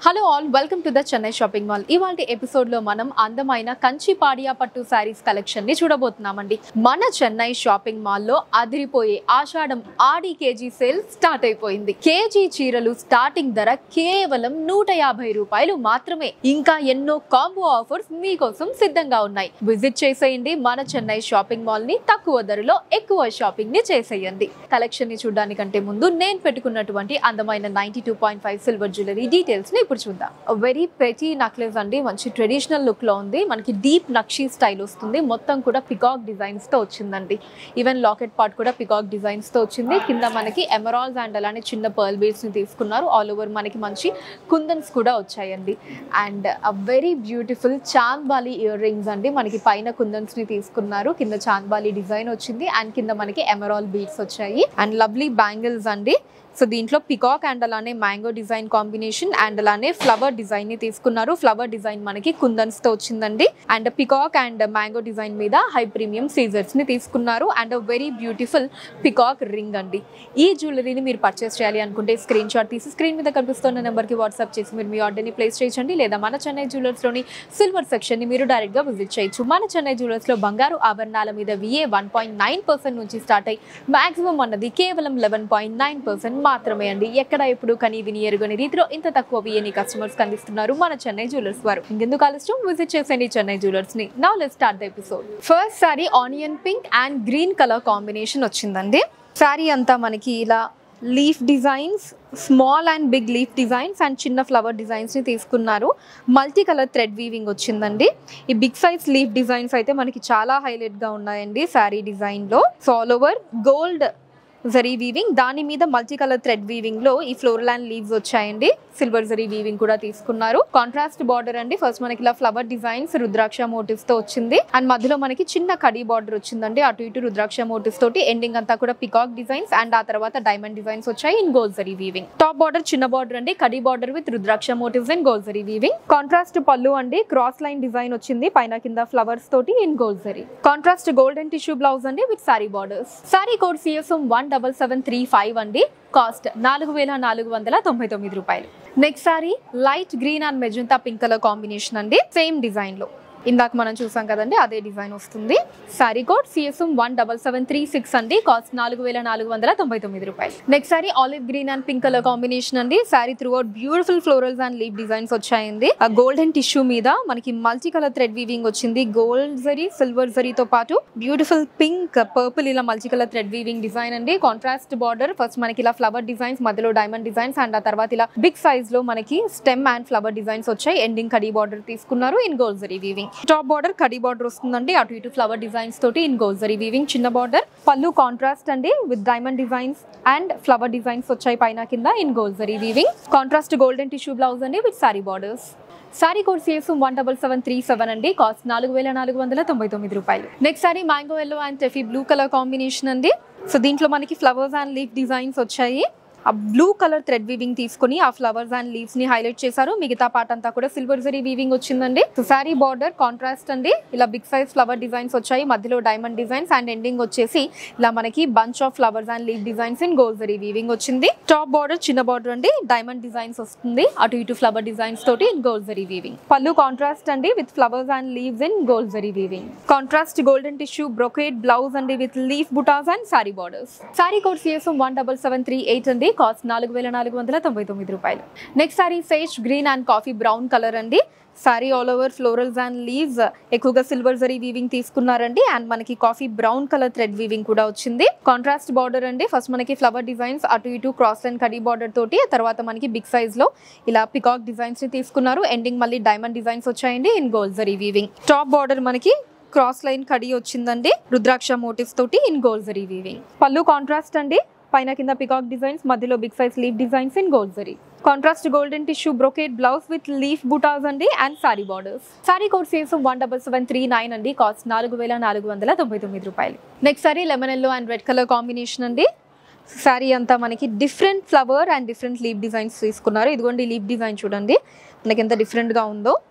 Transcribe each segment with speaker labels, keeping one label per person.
Speaker 1: hello all welcome to the Chennai shopping mall ఇవాళ episode లో మనం అందమైన కంచి పాడియా పట్టు శారీస్ కలెక్షన్ ని చూడబోతున్నామండి మన చెన్నై షాపింగ్ మాల్ లో అదిరిపోయే Ashadham Aadi KG sale start అయిపోయింది కేజీ చీరలు స్టార్టింగ్ ధర కేవలం నూట యాభై రూపాయలు మాత్రమే ఇంకా ఎన్నో కాంబో ఆఫర్స్ మీకోసం సిద్ధంగా ఉన్నాయి విజిట్ చేసేయండి మన చెన్నై షాపింగ్ మాల్ ని తక్కువ ధరలో ఎక్కువ షాపింగ్ ని చేసేయండి కలెక్షన్ ని చూడడానికంటే ముందు నేను పెట్టుకున్నటువంటి అందమైన ninety two point five silver jewellery details ని ఇప్పుడు చూద్దాం వెరీ పెటీ నక్లెస్ అండి మంచి ట్రెడిషనల్ లుక్ లో ఉంది మనకి డీప్ నక్షీ స్టైల్ వస్తుంది మొత్తం కూడా పికాక్ డిజైన్స్ తో వచ్చిందండి ఈవెన్ లాకెట్ పార్ట్ కూడా పికాక్ డిజైన్స్ తో వచ్చింది కింద మనకి ఎమరాల్స్ అండ్ అలానే చిన్న పర్ల్ బీడ్స్ ని తీసుకున్నారు ఆల్ ఓవర్ మనకి మంచి కుందన్స్ కూడా వచ్చాయండి and very beautiful chandbali earrings అండి మనకి పైన కుందన్స్ ని తీసుకున్నారు కింద చాంద్బాలి డిజైన్ వచ్చింది అండ్ కింద మనకి ఎమరాల్ బీడ్స్ వచ్చాయి అండ్ లవ్లీ బ్యాంగిల్స్ అండి సో దీంట్లో పికాక్ అండ్ అలానే మ్యాంగో డిజైన్ కాంబినేషన్ అండ్ అలానే ఫ్లవర్ డిజైన్ ని తీసుకున్నారు ఫ్లవర్ డిజైన్ మనకి కుందన్స్ తో వచ్చిందండి and peacock and mango design మీద హై ప్రీమియం సీజర్స్ ని తీసుకున్నారు and very beautiful peacock ring అండి ఈ జ్యువెలరీని మీరు పర్చేస్ చేయాలి అనుకుంటే స్క్రీన్ షాట్ తీసి స్క్రీన్ మీద కనిపిస్తున్న నెంబర్కి వాట్సాప్ చేసి మీరు మీ ఆర్డర్ని ప్లేస్ చేయండి లేదా మన చెన్నై జ్యువెలర్స్లోని సిల్వర్ సెక్షన్ని మీరు డైరెక్ట్గా విజిట్ చేయొచ్చు మన చెన్నై జ్యువెలర్స్లో బంగారు ఆభరణాల మీద VA one point nine percent నుంచి స్టార్ట్ అయ్యి మాక్సిమం అన్నది కేవలం లెవెన్ పాయింట్ నైన్ పర్సెంట్ మాత్రమే అండి ఎక్కడ ఎప్పుడు కని విని ఎరుగని రీతిలో ఇంత తక్కువ విఏని కస్టమర్స్ అందిస్తున్నారు మన చెన్నై జ్యువెలర్స్ వారు ఇంకెందుకు ఆలస్యం విజిట్ చేసేయండి చెన్నై జ్యువెలర్స్ ని now let start the episode first sari onion pink and green colour combination వచ్చిందండి సారీ అంతా మనకి ఇలా leaf designs small and big leaf designs and చిన్న ఫ్లవర్ డిజైన్స్ని తీసుకున్నారు మల్టీ కలర్ థ్రెడ్ వీవింగ్ వచ్చిందండి ఈ బిగ్ సైజ్ లీఫ్ డిజైన్స్ అయితే మనకి చాలా హైలైట్గా ఉన్నాయండి శారీ డిజైన్లో so all over gold zari weaving దాని మీద మల్టీ కలర్ థ్రెడ్ వీవింగ్ లో ఈ ఫ్లోరల్ అండ్ లీవ్స్ వచ్చాయండి సిల్వర్ జరీ వీవింగ్ కూడా తీసుకున్నారు కాంట్రాస్ట్ బార్డర్ అండి ఫస్ట్ మనకి ఇలా ఫ్లవర్ డిజైన్స్ రుద్రాక్ష మోటివ్స్ తో వచ్చింది అండ్ మధ్యలో మనకి చిన్న కడీ బార్డర్ వచ్చిందండి అటు ఇటు రుద్రాక్ష మోటివ్స్ తోటి ఎండింగ్ అంతా కూడా పికాక్ డిజైన్స్ అండ్ ఆ తర్వాత డైమండ్ డిజైన్స్ వచ్చాయి in gold zari weaving top border చిన్న బార్డర్ అండి kadi border with rudraksha motives and gold zari weaving contrast పళ్ళు అండి క్రాస్ లైన్ డిజైన్ వచ్చింది పైన కింద ఫ్లవర్స్ తోటి in gold zari contrast golden tissue blouse అండి with sari borders sari code CSM one double seven three five అండి కాస్ట్ నాలుగు వేల నాలుగు వందల తొంభై తొమ్మిది రూపాయలు next sari light green and magenta pink colour combination అండి సేమ్ డిజైన్ లో ఇందాక మనం చూసాం కదండి అదే డిజైన్ వస్తుంది sari code CSM one double seven three six అండి కాస్ట్ నాలుగు వేల నాలుగు వందల తొంభై తొమ్మిది రూపాయలు next sorry olive green and pink colour combination అండి sari throughout beautiful florals and leaf designs వచ్చాయండి ఆ గోల్డెన్ టిష్యూ మీద మనకి మల్టీ కలర్ థ్రెడ్ వీవింగ్ వచ్చింది గోల్డ్ జరీ సిల్వర్ జరీతో పాటు బ్యూటిఫుల్ పింక్ పర్పుల్ ఇలా multi colour thread weaving design అండి కాంట్రాస్ట్ బార్డర్ ఫస్ట్ మనకి ఇలా ఫ్లవర్ డిజైన్స్ మధ్యలో డైమండ్ డిజైన్స్ అండ్ ఆ తర్వాత ఇలా బిగ్ సైజ్ లో మనకి స్టెమ్ అండ్ ఫ్లవర్ డిజైన్స్ వచ్చాయి ఎండింగ్ కడీ బార్డర్ తీసుకున్నారు in gold zari weaving top border khadi border వస్తుందండి అటు ఇటు ఫ్లవర్ డిజైన్స్ తోటి ఇన్ గోల్డ్ జరీ వీవింగ్ చిన్న బార్డర్ పళ్ళు కాంట్రాస్ట్ అండి with diamond designs and flower designs వచ్చాయి పైన కింద in gold zari weaving contrast golden tissue blouse అండి with sari borders sari code CS one double seven three seven అండి కాస్ట్ నాలుగు వేల నాలుగు వందల తొంభై తొమ్మిది రూపాయలు next sari mango yellow and టెఫీ బ్లూ కలర్ కాంబినేషన్ అండి సో దీంట్లో మనకి ఫ్లవర్స్ అండ్ లీఫ్ డిజైన్స్ వచ్చాయి ఆ బ్లూ కలర్ థ్రెడ్ వీవింగ్ తీసుకుని ఆ ఫ్లవర్స్ అండ్ లీవ్స్ ని హైలైట్ చేశారు మిగతా పార్ట్ అంతా కూడా సిల్వర్ జరీ వీవింగ్ వచ్చిందండి సో సారీ బార్డర్ కాంట్రాస్ట్ అండి ఇలా బిగ్ సైజ్ ఫ్లవర్ డిజైన్స్ వచ్చాయి మధ్యలో డైమండ్ డిజైన్స్ అండ్ ఎండింగ్ వచ్చేసి ఇలా మనకి bunch of flowers and leaf designs in gold zari weaving వచ్చింది టాప్ బార్డర్ చిన్న బార్డర్ అండి డైమండ్ డిజైన్స్ వస్తుంది అటు ఇటు ఫ్లవర్ డిజైన్స్ తోటి ఇన్ గోల్డ్ జరీ వీవింగ్ పళ్ళు కాంట్రాస్ట్ అండి with flowers and leaves in gold zari weaving contrast golden tissue brocade blouse అండి with leaf butas and sari borders sari code CSM one double seven three eight అండి cost నాలుగు వేల నాలుగు వందల తొంభై తొమ్మిది రూపాయలు next sari sage green and coffee brown colour అండి sari all over florals and leaves ఎక్కువగా సిల్వర్ జరీ వీవింగ్ తీసుకున్నారండి అండ్ మనకి coffee brown colour thread weaving కూడా వచ్చింది కాంట్రాస్ట్ బార్డర్ అండి ఫస్ట్ మనకి ఫ్లవర్ డిజైన్స్ అటు ఇటు క్రాస్ అండ్ కడీ బార్డర్ తోటి ఆ తర్వాత మనకి బిగ్ సైజ్ లో ఇలా పికాక్ డిజైన్స్ ని తీసుకున్నారు ఎండింగ్ మళ్ళీ డైమండ్ డిజైన్స్ వచ్చాయండి in gold zari weaving top border మనకి క్రాస్ లైన్ కడి వచ్చిందండి రుద్రాక్ష మోటివ్స్ తోటి ఇన్ గోల్డ్ జరీ వీవింగ్ పళ్ళు కాంట్రాస్ట్ అండి పైన కింద పికాక్ డిజైన్స్ మధ్యలో big size leaf designs in gold zari contrast golden tissue brocade blouse with leaf butas అండి and sari borders sari code sales one double seven three nine అండి కాస్ట్ నాలుగు వేల నాలుగు వందల తొంభై తొమ్మిది రూపాయలు next sorry lemon yellow and red colour combination అండి శారీ అంతా మనకి different flower and different leaf designs తీసుకున్నారు ఇదిగోండి లీవ్ డిజైన్ చూడండి మనకి ఎంత డిఫరెంట్గా ఉందో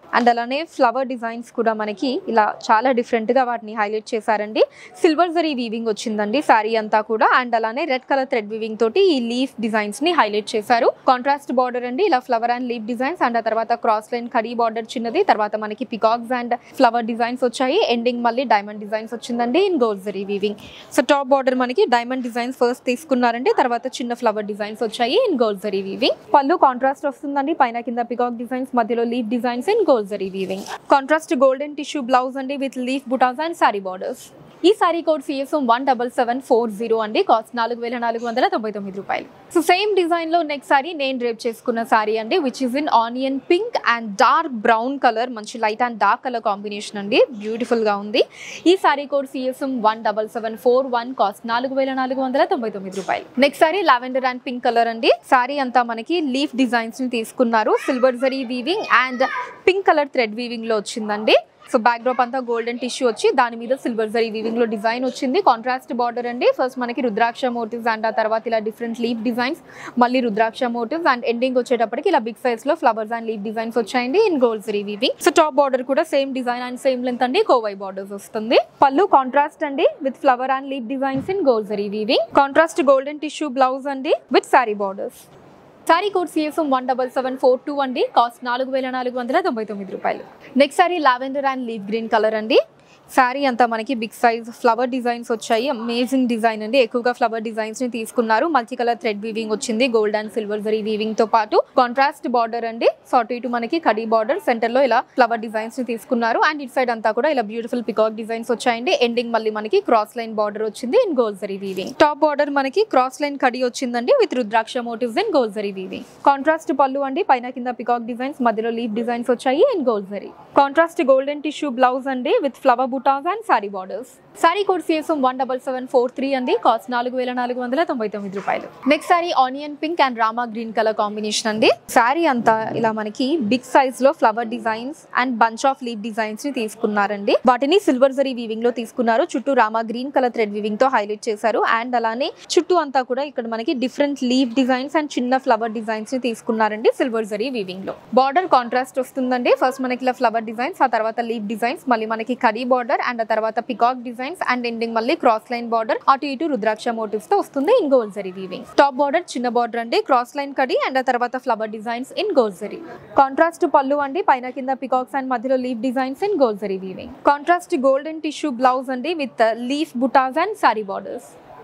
Speaker 1: అండ్ అలానే ఫ్లవర్ డిజైన్స్ కూడా మనకి ఇలా చాలా డిఫరెంట్ గా వాటిని హైలైట్ చేశారండి సిల్వర్ జరీ వీవింగ్ వచ్చిందండి శారీ అంతా కూడా అండ్ అలానే రెడ్ కలర్ థ్రెడ్ వీవింగ్ తోటి ఈ లీఫ్ డిజైన్స్ ని హైలైట్ చేశారు కాంట్రాస్ట్ బార్డర్ అండి ఇలా flower and leaf designs and ఆ తర్వాత క్రాస్ లైన్ కడీ బార్డర్ చిన్నది తర్వాత మనకి పికాక్స్ అండ్ ఫ్లవర్ డిజైన్స్ వచ్చాయి ఎండింగ్ మళ్ళీ డైమండ్ డిజైన్స్ వచ్చిందండి in gold zari weaving so top border మనకి డైమండ్ డిజైన్స్ ఫస్ట్ తీసుకున్నారండి తర్వాత చిన్న ఫ్లవర్ డిజైన్స్ వచ్చాయి ఇన్ గోల్డ్ జరీ వీవింగ్ పళ్ళు కాంట్రాస్ట్ వస్తుందండి పైన కింద పికాక్ డిజైన్స్ మధ్యలో leaf designs in gold zari weaving contrast golden tissue blouse అండి with leaf butas and sari borders ఈ sari code CSM one double seven four zero అండి కాస్ట్ నాలుగు వేల నాలుగు వందల తొంభై తొమ్మిది రూపాయలు సో సేమ్ డిజైన్ లో నెక్స్ట్ సారీ నేను డ్రేప్ చేసుకున్న సారీ అండి which is in onion pink and dark brown colour మంచి light and dark colour combination అండి బ్యూటిఫుల్ గా ఉంది ఈ sari code CSM one double seven four one cost నాలుగు వేల నాలుగు వందల తొంభై తొమ్మిది రూపాయలు next sari lavender and pink colour అండి సారీ అంతా మనకి లీఫ్ డిజైన్స్ ని తీసుకున్నారు silver zari weaving and pink colour thread weaving లో వచ్చిందండి సో బ్యాక్ డ్రాప్ అంతా గోల్డెన్ టిష్యూ వచ్చి దాని మీద సిల్వర్ జరీ వీవింగ్ లో డిజైన్ వచ్చింది కాంట్రాస్ట్ బార్డర్ అండి ఫస్ట్ మనకి రుద్రాక్ష మోటివ్స్ అండ్ ఆ తర్వాత ఇలా డిఫరెంట్ లీఫ్ డిజైన్స్ మళ్ళీ రుద్రాక్ష మోటివ్స్ అండ్ ఎండింగ్ వచ్చేటప్పటికి ఇలా బిగ్ సైజ్ లో ఫ్లవర్స్ అండ్ లీఫ్ డిజైన్స్ వచ్చాయండి in gold zari weaving so top border కూడా same design and same length అండి కోవై బార్డర్స్ వస్తుంది పళ్ళు కాంట్రాస్ట్ అండి with flower and leaf designs in gold zari weaving contrast golden tissue blouse అండి with sari borders sari code CSM one double seven four two అండి cost నాలుగు వేల నాలుగు వందల తొంభై తొమ్మిది రూపాయలు next sari lavender and leave green colour అండి శారీ అంతా మనకి బిగ్ సైజ్ ఫ్లవర్ డిజైన్స్ వచ్చాయి అమేజింగ్ డిజైన్ అండి ఎక్కువగా ఫ్లవర్ డిజైన్స్ ని తీసుకున్నారు మల్టీ కలర్ థ్రెడ్ వీవింగ్ వచ్చింది gold and silver zari weaving తో పాటు కాంట్రాస్ట్ బార్డర్ అండి సాటు ఇటు మనకి కడీ బార్డర్ సెంటర్ లో ఇలా ఫ్లవర్ డిజైన్స్ ని తీసుకున్నారు అండ్ ఇట్ సైడ్ అంతా కూడా ఇలా బ్యూటిఫుల్ పికాక్ డిజైన్స్ వచ్చాయండి ఎండింగ్ మళ్ళీ మనకి క్రాస్ లైన్ బార్డర్ వచ్చింది in gold zari weaving top border మనకి క్రాస్ లైన్ కడి వచ్చిందండి with rudraksha motifs in gold zari weaving contrast పళ్ళు అండి పైన కింద పికాక్ డిజైన్స్ మధ్యలో లీఫ్ డిజైన్స్ వచ్చాయి in gold zari contrast golden tissue blouse అండి with flower butas and sari borders sari code CSM one double seven four three అండి కాస్ట్ నాలుగు వేల నాలుగు వందల తొంభై తొమ్మిది రూపాయలు next sari onion pink and Rama green colour combination అండి సారీ అంతా ఇలా మనకి బిగ్ సైజ్ లో flower designs and bunch of leaf designs ని తీసుకున్నారండి వాటిని సిల్వర్ జరీ వీవింగ్ లో తీసుకున్నారు చుట్టూ Rama green colour thread weaving తో హైలైట్ చేశారు అండ్ అలానే చుట్టూ అంతా కూడా ఇక్కడ మనకి డిఫరెంట్ లీవ్ డిజైన్స్ అండ్ చిన్న ఫ్లవర్ డిజైన్స్ ని తీసుకున్నారండి సిల్వర్ జరీ వీవింగ్ లో బార్డర్ కాంట్రాస్ట్ వస్తుందండి ఫస్ట్ మనకి ఇలా ఫ్లవర్ డిజైన్స్ ఆ తర్వాత లీవ్ డిజైన్స్ మళ్ళీ మనకి కరీ బార్డర్ అండ్ ఆ తర్వాత పికాక్ డిజైన్స్ అండ్ ఎండింగ్ మళ్ళీ క్రాస్ లైన్ బార్డర్ అటు ఇటు రుద్రాక్ష మోటివ్స్ తో వస్తుంది in gold zari weaving top border చిన్న బార్డర్ అండి క్రాస్ లైన్ కడి అండ్ ఆ తర్వాత flower designs in gold zari contrast పళ్ళు అండి పైన కింద పికాక్స్ అండ్ మధ్యలో leaf designs in gold zari weaving contrast golden tissue blouse అండి with leaf butas and sari borders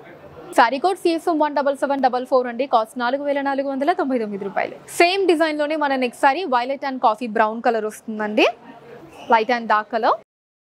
Speaker 1: sari code CSM one double seven double four అండి కాస్ట్ నాలుగు వేల నాలుగు వందల తొంభై తొమ్మిది రూపాయలు సేమ్ డిజైన్ లోనే మన next sari violet and coffee brown colour వస్తుందండి light and dark colour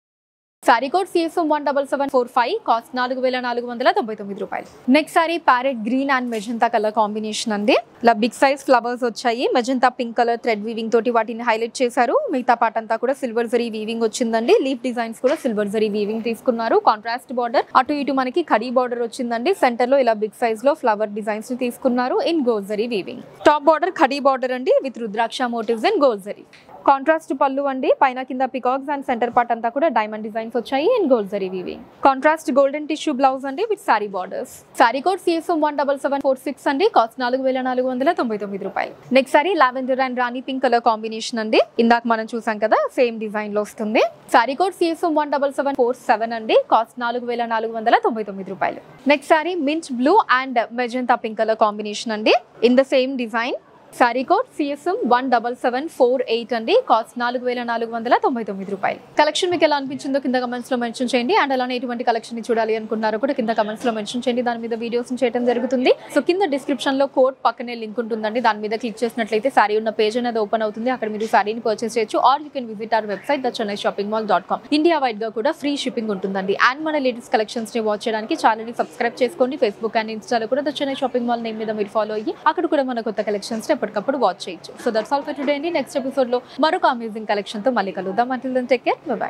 Speaker 1: sari code CSM one double seven four five cost నాలుగు వేల నాలుగు వందల తొంభై తొమ్మిది రూపాయలు next sari parrot green and magenta colour combination అండి ఇలా బిగ్ సైజ్ ఫ్లవర్స్ వచ్చాయి magenta pink colour thread weaving తోటి వాటిని హైలైట్ చేశారు మిగతా పార్ట్ అంతా కూడా సిల్వర్ జరీ వీవింగ్ వచ్చిందండి లీఫ్ డిజైన్స్ కూడా సిల్వర్ జరీ వీవింగ్ తీసుకున్నారు కాంట్రాస్ట్ బార్డర్ అటు ఇటు మనకి కడీ బార్డర్ వచ్చిందండి సెంటర్ లో ఇలా బిగ్ సైజ్ లో ఫ్లవర్ డిజైన్స్ ని తీసుకున్నారు in gold zari weaving top border khadi border అండి with rudraksha motifs in gold zari contrast పళ్ళు అండి పైన కింద పికాక్స్ అండ్ సెంటర్ పార్ట్ అంతా కూడా డైమండ్ డిజైన్స్ వచ్చాయి in gold zari weaving contrast golden tissue blouse అండి with sari borders sari code CSM one double seven four six అండి కాస్ట్ నాలుగు వేల నాలుగు వందల తొంభై తొమ్మిది రూపాయలు next sari lavender and rani pink colour combination అండి ఇందాక మనం చూసాం కదా సేమ్ డిజైన్ లో వస్తుంది sari code CSM one double seven four seven అండి కాస్ట్ నాలుగు వేల నాలుగు వందల తొంభై తొమ్మిది రూపాయలు next sari mint blue and magenta pink colour combination అండి in the same design sari code CSM one double seven four eight అండి కాస్ట్ నాలుగు వేల నాలుగు వందల తొంభై తొమ్మిది రూపాయలు కలెక్షన్ మీకు ఎలా అనిపించిందో కింద కమెంట్స్ లో మెన్షన్ చేయండి అండ్ అలానే ఎటువంటి కలెక్షన్ ని చూడాలి అనుకున్నారో కూడా కింద కమెంట్స్ లో మెన్షన్ చేయండి దాని మీద వీడియోస్ చేయడం జరుగుతుంది సో కింద డిస్క్రిప్షన్ లో కోడ్ పక్కనే లింక్ ఉంటుందండి దాని మీద క్లిక్ చేసినట్లయితే సారీ ఉన్న పేజ్ అనేది ఓపెన్ అవుతుంది అక్కడ మీరు సారీని పర్చేస్ చేయొచ్చు or you can visit our website the Chennai shopping mall dot com India wide గా కూడా ఫ్రీ షిప్పింగ్ ఉంటుందండి అండ్ మన లేటెస్ట్ కలెక్షన్స్ ని వాచ్ చేయడానికి ఛానల్ ని సబ్స్క్రైబ్ చేసుకోండి ఫేస్బుక్ అండ్ ఇన్స్టాలో కూడా the Chennai shopping mall name మీద మీరు ఫాలో అయ్యి అక్కడ కూడా మన కొత్త కలెక్షన్స్ ఎప్పటికప్పుడు వాచ్ చేయొచ్చు so that's all for today అండి నెక్స్ట్ ఎపిసోడ్ లో మరొక అమేజింగ్ కలెక్షన్ తో మళ్ళీ కలుద్దాం until then take care by